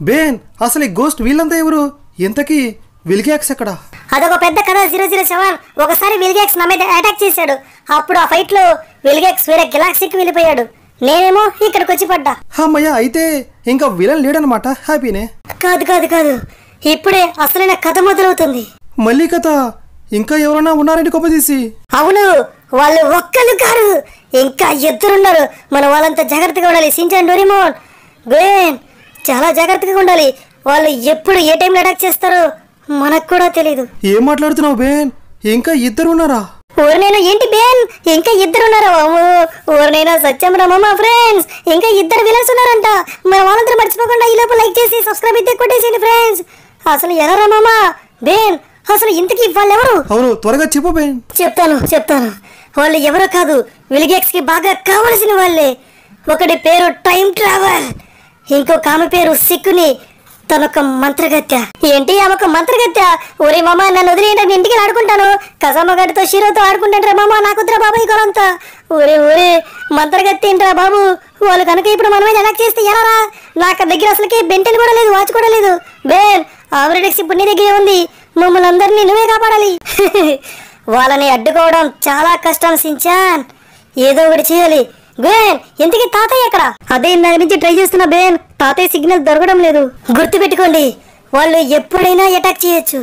బేన్ అసలు ఈ గోస్ట్ వీళ్ళంతా ఎవరు ఇంతకీ విలిగాక్స్ ఎక్కడ అదొక పెద్ద కథ జీరో జీరో సెవెన్ ఒకసారి విల్గేక్స్ నా మీద అటాక్ చేశాడు అప్పుడు ఆ ఫైట్ లో విల్గేక్స్ వేరే గెలాక్సీకి వెళ్ళిపోయాడు నేనేమో ఇక్కడికి వచ్చి పడ్డా అమ్మయ్య అయితే ఇంకా విలన్ లేడనమాట హ్యాపీనే కాదు కాదు కాదు ఇప్పుడే అసలైన కథ మొదలవుతుంది మళ్ళీ కథ ఇంకా ఎవరైనా ఉన్నారండి కొప్పదీసి అవును వాళ్ళు ఒక్కరు కారు ఇంకా ఇద్దరున్నారు మన వాళ్ళంతా జాగ్రత్తగా ఉండాలి సించాన్ డోరిమోన్ గోయన్ చాలా జాగ్రత్తగా ఉండాలి వాళ్ళు ఎప్పుడు ఏ టైంలో అటాక్ చేస్తారో మనకు కూడా తెలియదు ఏం మాట్లాడుతున్నావు బేన్ ఇంకా ఇద్దరు ఉన్నారా ఊరినైనా ఏంటి బేన్ ఇంకా ఇద్దరు ఉన్నారు అమ్మో ఊరినైనా సత్యం రమ్మ ఫ్రెండ్స్ ఇంకా ఇద్దరు విలన్స్ ఉన్నారంట మన వాళ్ళందరూ మర్చిపోకుండా ఈ లోపు లైక్ చేసి సబ్స్క్రైబ్ అయితే కొట్టేసేయండి ఫ్రెండ్స్ అసలు ఎలా రమ్మా బేన్ అసలు ఇంతకీ వాళ్ళు ఎవరు అవును త్వరగా చెప్పు బేన్ చెప్తాను చెప్తాను వాళ్ళు ఎవరో కాదు విలిగెక్స్ కి బాగా కావలసిన వాళ్ళే ఒకటి పేరు టైం ట్రావెల్ ఇంకొక ఆమె పేరు సిక్కుని తనొక మంత్రగత్య ఏంటి ఆమె ఒక మంత్రగత్య ఒరే మామ నన్ను వదిలేయండి నేను ఇంటికి ఆడుకుంటాను కసామ గడితో షీరోతో ఆడుకుంటాను రా మామ నాకుద్రా బాబాయ్ గొలంతా ఒరే ఒరే మంత్రగత్య ఏంట్రా బాబు వాళ్ళు కనుక ఇప్పుడు మన మీద అటాక్ చేస్తే ఎలా రా నాకు దగ్గర అసలుకి బెంటెన్ కూడా లేదు వాచ్ కూడా లేదు బేన్ ఆవరెడెక్స్ ఇప్పుడు నీ దగ్గరే ఉంది మమ్మల్ని అందరినీ నువ్వే కాపాడాలి వాళ్ళని అడ్డుకోవడం చాలా కష్టం సించాన్ ఏదో ఒకటి చేయాలి బేన్ ఇంతకీ తాతయ్య ఎక్కడ అదే ఇందాక నుంచి ట్రై చేస్తున్న బేన్ తాతయ్య సిగ్నల్ దొరకడం లేదు గుర్తు పెట్టుకోండి వాళ్ళు ఎప్పుడైనా అటాక్ చేయొచ్చు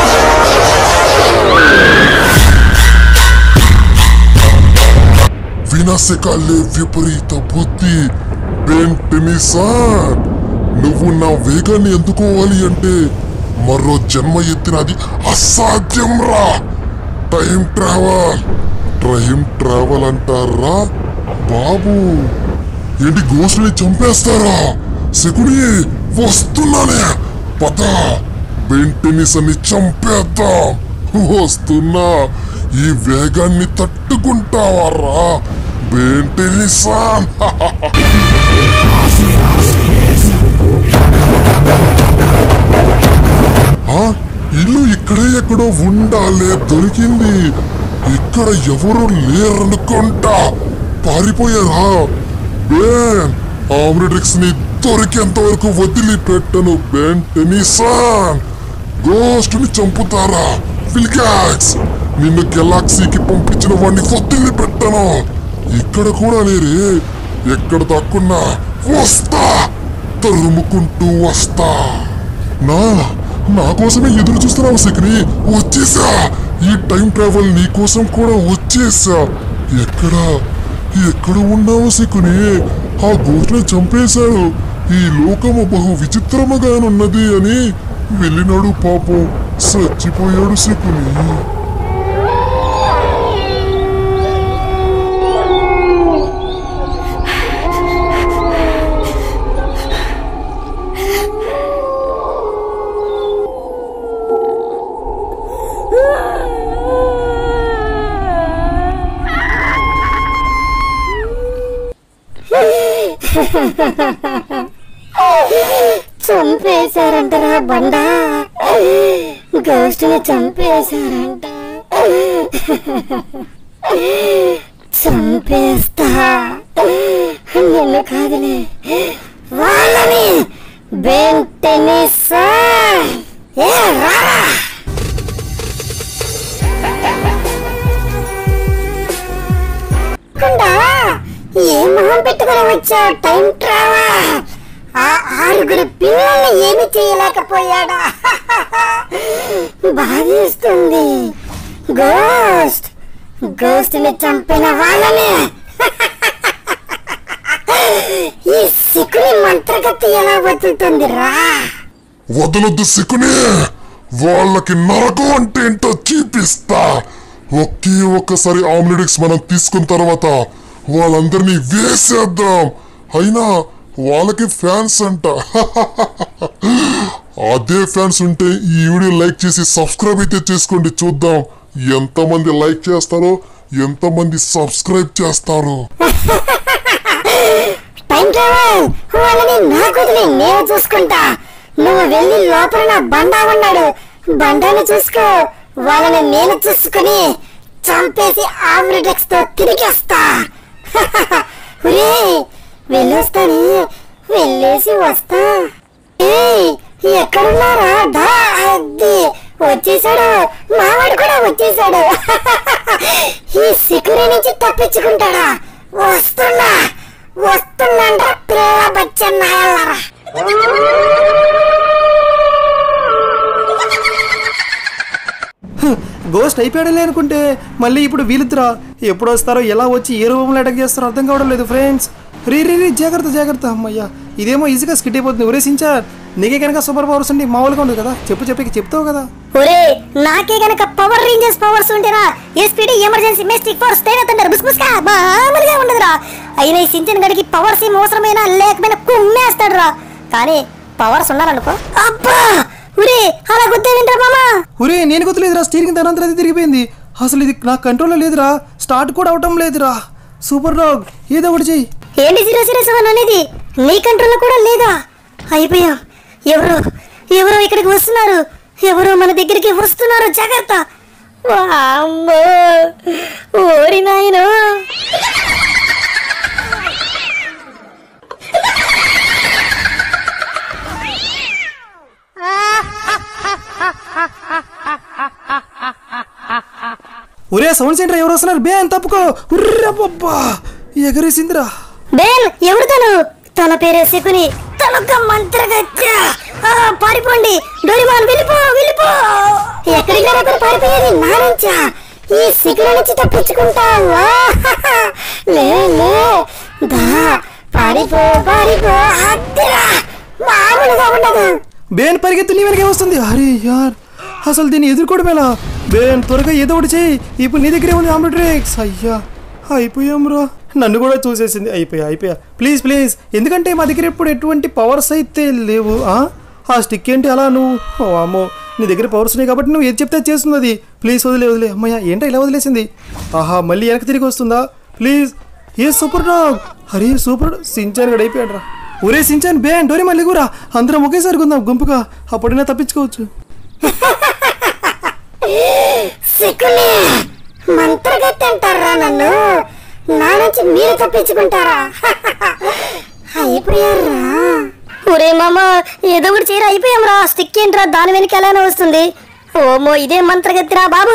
వినాశకాలే విపరీత బుద్ధి బెన్ టెనిసాన్ నువ్వు నా వేగాన్ని ఎందుకోవాలి అంటే మరో జన్మ ఎత్తినది అసాధ్యం రా టైం ట్రావెల్ టైం ట్రావెల్ అంటారా బాబు ఏంటి గోసుని చంపేస్తారా శకుని వస్తున్నానే పద బెన్ టెన్నిస్ అని చంపేద్దాం వస్తున్నా ఈ వేగాన్ని తట్టుకుంటావారా బెన్ టెన్నిసాన్ ఆ, ఇల్లు ఇక్కడే ఎక్కడో ఉండాలే దొరికింది ఇక్కడ ఎవరు లేరనుకుంటా పారిపోయారా బేన్ ఆమ్రిడ్రిక్స్ ని దొరికేంత వరకు వదిలిపెట్టను బేన్ టెనిసాన్ గోస్ట్ ని చంపుతారా ఫిల్గాక్స్ నిన్ను గెలాక్సీకి పంపించిన వాడిని వదిలిపెట్టను ఇక్కడ కూడా లేరే ఎక్కడ దాక్కున్నా వస్తా తరుముకుంటూ వస్తా నా నా కోసమే ఎదురు చూస్తున్నావు శక్ని వచ్చేసా ఈ టైం ట్రావెల్ నీ కోసం కూడా వచ్చేసా ఎక్కడ ఎక్కడ ఉన్నావు శకుని ఆ గోట్ని చంపేశాడు ఈ లోకము బహు విచిత్రముగానున్నది అని వెళ్ళినాడు పాపం చచ్చిపోయాడు శకుని చంపేశారంటరా బండ గోస్ట్ ని చంపేశారంట చంపేస్తా నిన్ను కాదులే వాళ్ళని బెంటెనిసా ఏ రారా కుండా ఏ మొహం పెట్టుకుని వచ్చా టైం ట్రావెల్ ఆ ఆరుగురు పిల్లల్ని ఏమి చేయలేకపోయాడా బాధిస్తుంది గోస్ట్ గోస్ట్ ని చంపిన వాళ్ళని ఈ సిక్కుని మంత్రగతి ఎలా వదులుతుంది రా వదలొద్దు శకుని వాళ్ళకి నరకం అంటే ఏంటో చూపిస్తా ఒకే ఒక్కసారి ఆమ్లెటిక్స్ మనం తీసుకున్న తర్వాత వాళ్ళందరినీ వేసేద్దాం అయినా వాళ్ళకి ఫ్యాన్స్ అంట అదే ఫ్యాన్స్ ఉంటే ఈ వీడియో లైక్ చేసి సబ్స్క్రైబ్ అయితే చేసుకోండి చూద్దాం ఎంతమంది లైక్ చేస్తారో ఎంతమంది సబ్స్క్రైబ్ చేస్తారు టైం ట్రావెల్ వాళ్ళని నాకు వదిలి నేను చూసుకుంటా నువ్వు వెళ్ళి లోపల నా బండా ఉన్నాడు బండాని చూసుకో వాళ్ళని నేను చూసుకుని చంపేసి ఆమ్రిడెక్స్ తో తిరిగేస్తా ఒరేయ్, వెళ్ళొస్తాను వెళ్ళేసి వస్తా ఏయ్, ఎక్కడున్నారా దా అది వచ్చేసాడు మావాడు కూడా వచ్చేసాడు ఈ సికురి నుంచి తప్పించుకుంటాడా వస్తున్నా వస్తున్నాండ్రా పిల్ల బచ్చన్నాయల్లారా గోస్ట్ అయిపోయాడలే అనుకుంటే మళ్ళీ ఇప్పుడు వీళ్ళిద్దరా ఎప్పుడు వస్తారో ఎలా వచ్చి ఏ రూపంలో అటాక్ చేస్తారో అర్థం కావడం లేదు ఫ్రెండ్స్ రీ రీ రీ జాగ్రత్త జాగ్రత్త అమ్మయ్యా ఇదేమో ఈజీగా స్కిట్ అయిపోతుంది ఒరే సించార్ నీకే కనుక సూపర్ పవర్స్ ఉండి మామూలుగా ఉండదు కదా చెప్పు చెప్పి చెప్తావు కదా ఒరే నాకే గనక పవర్ రేంజర్స్ పవర్స్ ఉంటేరా ఎస్పీడీ ఎమర్జెన్సీ మెస్టిక్ ఫోర్స్ తేనెత్తంటారు బుస్ బుస్కా మామూలుగా ఉండదురా అయినా ఈ సించన్ గడికి పవర్స్ ఏం అవసరమైనా లేకపోయినా కుమ్మేస్తాడు రా కానీ పవర్స్ ఉండాలనుకో అబ్బా ఒరే అలా గుద్దే వింటరా మామా ఒరే నేను గుర్తులేదురా స్టీరింగ్ తనంతరం అది తిరిగిపోయింది అసలు ఇది నా కంట్రోల్లో లేదురా స్టార్ట్ కూడా అవటం లేదురా సూపర్ డాగ్ ఏదో ఒకటి చెయ్యి ఏంటి జీరో జీరో సెవెన్ అనేది నీ కంట్రోల్లో కూడా లేదా అయిపోయాం ఎవరు ఎవరు ఇక్కడికి వస్తున్నారు ఎవరు మన దగ్గరికి వస్తున్నారు జాగ్రత్త వామ్మో ఓరి నాయనో ఒరే సౌండ్ సెంటర్ ఎవరు వస్తున్నారు బే అని తప్పుకో ఉర్రబ్బా ఎగరేసిందిరా బేల్ ఎవరు తను తన పేరే శకుని తనొక్క మంత్రగత్య ఆ, పారిపోండి డోరిమాన్ వెళ్ళిపో వెళ్ళిపో ఎక్కడికి ఒకరు పారిపోయేది నా నుంచా ఈ శకుని నుంచి తప్పించుకుంటావా లే లే దా పారిపో పారిపో అద్దరా మామూలుగా ఉండదు బేన్ పరిగెత్తు నీ వెనకే వస్తుంది అరే యార్ అసలు దీన్ని ఎదుర్కోవడం ఎలా బేన్ త్వరగా ఏదో ఒకటి చేయి ఇప్పుడు నీ దగ్గరే ఉంది ఆమ్లెట్రేక్స్ అయ్యా అయిపోయాం రా నన్ను కూడా చూసేసింది అయిపోయా అయిపోయా ప్లీజ్ ప్లీజ్ ఎందుకంటే మా దగ్గర ఇప్పుడు ఎటువంటి పవర్స్ అయితే లేవు ఆ? ఆ స్టిక్ ఏంటి అలా నువ్వు ఓ అమ్మో నీ దగ్గర పవర్స్ ఉన్నాయి కాబట్టి నువ్వు ఏది చెప్తే అది చేస్తుంది అది ప్లీజ్ వదిలే వదిలే అమ్మయ్య ఏంటో ఇలా వదిలేసింది ఆహా మళ్ళీ వెనక్కి తిరిగి వస్తుందా ప్లీజ్ ఏ సూపర్ డాగ్ అరే సూపర్ సించాన్ గడు అయిపోయాడు రా ఒరే సించాన్ బేన్ డోరే మళ్ళీ కూడా అందరం ఒకేసారి కొందాం గుంపుగా అప్పుడైనా తప్పించుకోవచ్చు శకుని మంత్రగత్తి అంటారా నన్ను నా నుంచి మీరు తప్పించుకుంటారా అయిపోయారా ఒరే మామ ఏదో ఒకటి చేయరా అయిపోయాం రా స్టిక్ ఏంట్రా దాని వెనక ఎలానే వస్తుంది ఓమో ఇదే మంత్రగత్తిరా బాబు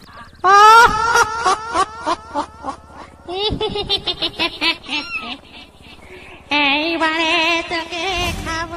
এইবারে তোকে খাবো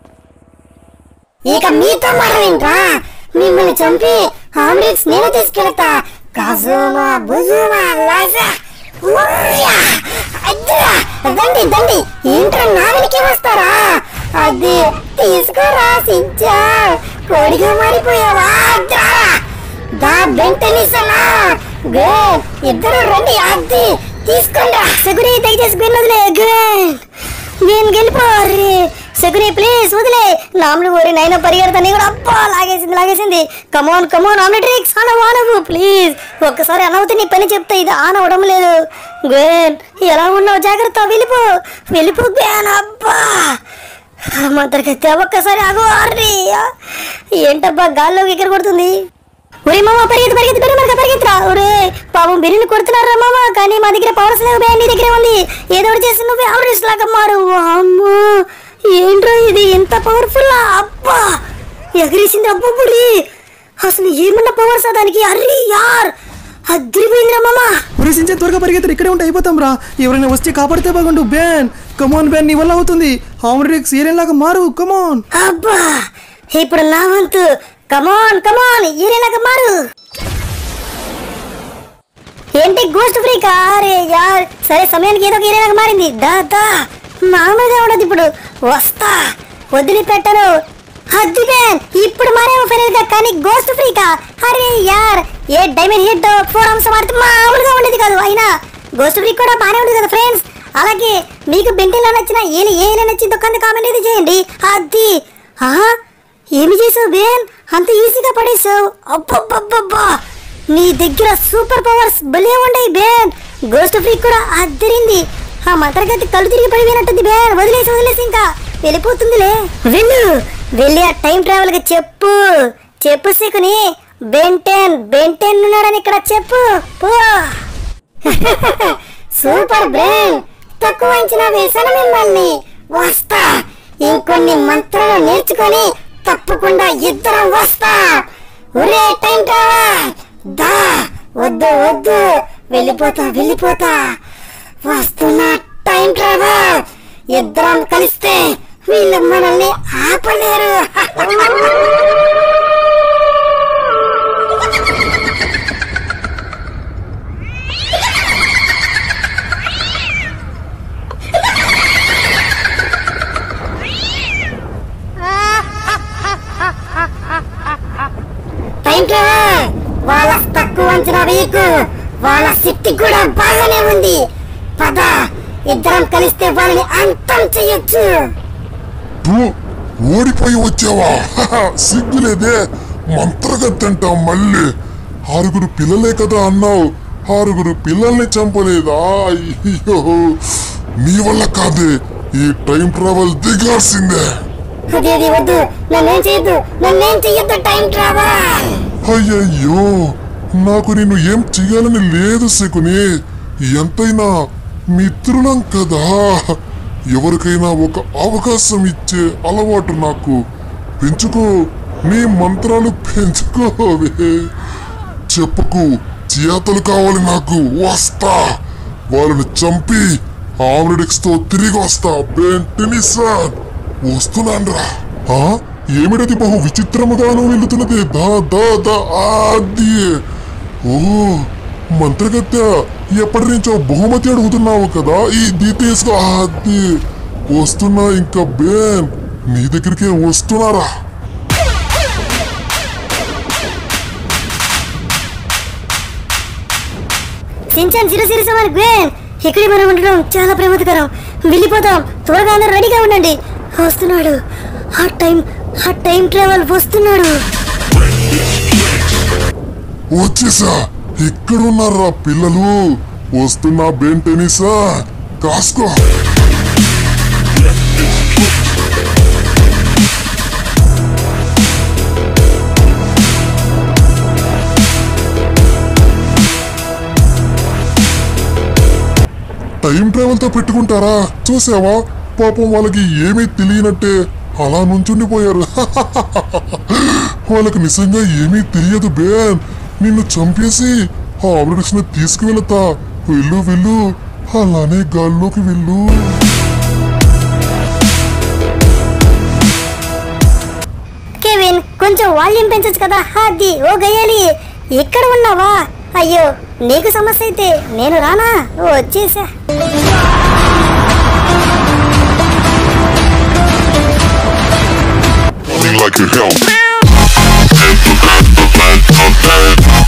ఇక మీతో మారేంట్రా మిమ్మల్ని చంపి ఆమ్లెట్స్ నేను తీసుకెళ్తా కజుమా బుజుమా లాజా ఉయ్యా! అద్దురా! దండి దండి ఏంట్రా నా వెనకే వస్తారా అది తీసుకోరా సించా కోడిగా మారిపోయావా అద్దురా! దా బెంటనిసనా గే ఇద్దరు రండి అద్ది తీసుకోండి సగురి దయచేసి బిన్ వదిలే గే నేను గెలిపోరి సగురి ప్లీజ్ వదిలే నామలు ఊరి నైనా పరిగెడతాను కూడా అబ్బా లాగేసింది లాగేసింది కమోన్ కమోన్ ఆమ్లెట్రిక్స్ ఆన వానవు ప్లీజ్ ఒక్కసారి అనవుతే నీ పని చెప్తా ఇది ఆన్ అవడం లేదు గేన్ ఎలా ఉన్నావు జాగ్రత్త వెళ్ళిపో వెళ్ళిపో గేన్ అబ్బా మంత్రకత్తి ఒక్కసారి ఆగు అర్రీ ఏంటబ్బా గాల్లోకి ఎక్కడ కొడుతుంది ఒరే మామ పరిగెత్తు పరిగెత్తు పరిగెత్తు పరిగెత్తురా ఒరే పాపం బిర్యానీ కొడుతున్నారా మామ కానీ మా దగ్గర పవర్స్ లేవు బే నీ దగ్గరే ఉంది ఏదో ఒకటి చేసి నువ్వు ఆవరేజ్ లాగా మారు అమ్మో ఏంట్రా ఇది ఎంత పవర్ఫుల్ అబ్బా ఎగిరేసింది అబ్బా బుడి అసలు ఏమన్నా పవర్స్ దానికి అర్రీ యార్ అదిరిపోయిందిరా మామ ఒరే సించాన్ త్వరగా పరిగెత్తరు ఇక్కడే ఉంటే అయిపోతాం రా ఎవరైనా వచ్చి కాపాడితే బాగుండు బేన్ కమాన్ బేన్ నీ వల్ల అవుతుంది ఆమ్లెట్రేక్స్ ఏరియన్ లాగా మారు కమాన్ అబ్బా ఇప్పుడు నా వంతు కమాన్ కమాన్ ఏరేలాగా మారు ఏంటి గోస్ట్ ఫ్రీకా అరే యార్ సరే సమయానికి ఏదో ఒక ఏరియాగా మారింది దా దా మామూలుగా ఉండదు ఇప్పుడు వస్తా వదిలిపెట్టను హద్దు బ్యాన్ ఇప్పుడు మారేమో ఫైనల్ గా కానీ గోస్ట్ ఫ్రీకా అరే యార్ ఏ డైమండ్ హిట్ ఫోర్ అంశం మారితే మామూలుగా ఉండేది కాదు అయినా గోస్ట్ ఫ్రీ కూడా బాగానే ఉంది కదా ఫ్రెండ్స్ అలాగే మీకు బెంటిలో నచ్చిన ఏలి ఏలి నచ్చిందో కింద కామెంట్ అయితే చేయండి అది ఆ ఏమి చేసావు బేన్ అంత ఈజీగా పడేసావు అబ్బబ్బబ్బబ్బా నీ దగ్గర సూపర్ పవర్స్ భలే ఉన్నాయి బేన్ గోస్ట్ ఫ్రీ కూడా అద్దరింది ఆ మంత్రగతి కళ్ళు తిరిగి పడిపోయినట్టుంది బేన్ వదిలేసి వదిలేసి ఇంకా వెళ్ళిపోతుందిలే వెళ్ళు వెళ్ళి ఆ టైం ట్రావెల్ కి చెప్పు చెప్పు సికుని బెంటెన్ బెంటెన్ ఉన్నాడని ఇక్కడ చెప్పు పో సూపర్ బ్రెయిన్ తక్కువ అంచనా వేశాను మిమ్మల్ని వస్తా ఇంకొన్ని మంత్రాలు నేర్చుకొని తప్పకుండా ఇద్దరం వస్తా ఒరే టైం ట్రావెల్ దా వద్దు వద్దు వెళ్ళిపోతా వెళ్ళిపోతా వస్తున్నా టైం ట్రావెల్ ఇద్దరం కలిస్తే వీళ్ళు మనల్ని ఆపలేరు టైం ట్రావెల్ వాళ్ళ తక్కువ అంచనా వేయకు వాళ్ళ శక్తి కూడా బాగానే ఉంది పద ఇద్దరం కలిస్తే వాళ్ళని అంతం చెయ్యొచ్చు పు, ఓడిపోయి వచ్చావా హహ, సిగ్గులేదే మంత్రగద్దంట మళ్ళీ ఆరుగురు పిల్లలే కదా అన్నావు ఆరుగురు పిల్లల్ని చంపలేదా అయ్యో నీ వల్ల కాదే ఈ టైం ట్రావెల్ దిగాల్సిందే అదేది వద్దు నన్నేం చేయొద్దు నన్నేం చెయ్యొద్దు టైం ట్రావెల్ అయ్యయ్యో నాకు నిన్ను ఏం చెయ్యాలని లేదు శకుని ఎంతైనా మిత్రులం కదా ఎవరికైనా ఒక అవకాశం ఇచ్చే అలవాటు నాకు పెంచుకో నీ మంత్రాలు పెంచుకోవే చెప్పకు చేతలు కావాలి నాకు వస్తా వాళ్ళని చంపి ఆమ్లెడిక్స్ తో తిరిగి వస్తా బెంటినిసాన్ వస్తున్నాన్రా ఆ ఏమిటది బహు విచిత్రముగాను వెళ్తున్నది దా దా దా అది ఓ మంత్రగత్య ఎప్పటి నుంచో బహుమతి అడుగుతున్నావు కదా ఇది తీసుకో అది వస్తున్నా ఇంకా బేన్ నీ దగ్గరికే వస్తున్నారా సించాన్ సిర సిర సమాన్ గ్వేన్ ఇక్కడే మనం ఉండడం చాలా ప్రమాదకరం వెళ్ళిపోదాం త్వరగా అందరూ రెడీగా ఉండండి వస్తున్నాడు ఆ టైం ఆ టైం ట్రావెల్ వస్తున్నాడు వచ్చేసా ఇక్కడున్నారా పిల్లలు వస్తున్నా బెన్ టెనిసా కాసుకో టైం ట్రావెల్ తో పెట్టుకుంటారా చూసావా పాపం వాళ్ళకి ఏమీ తెలియనట్టే అలా నుంచుండిపోయారు వాళ్ళకి నిజంగా ఏమీ తెలియదు బేన్ నిన్ను చంపేసి ఆ ఆమ్లెట్స్ ని తీసుకువెళతా వెళ్ళు వెళ్ళు అలానే గాల్లోకి వెళ్ళు కెవిన్ కొంచెం వాల్యూమ్ పెంచొచ్చు కదా అది ఓ గయ్యాలి ఇక్కడ ఉన్నావా అయ్యో నీకు సమస్య అయితే నేను రానా వచ్చేసా like your help.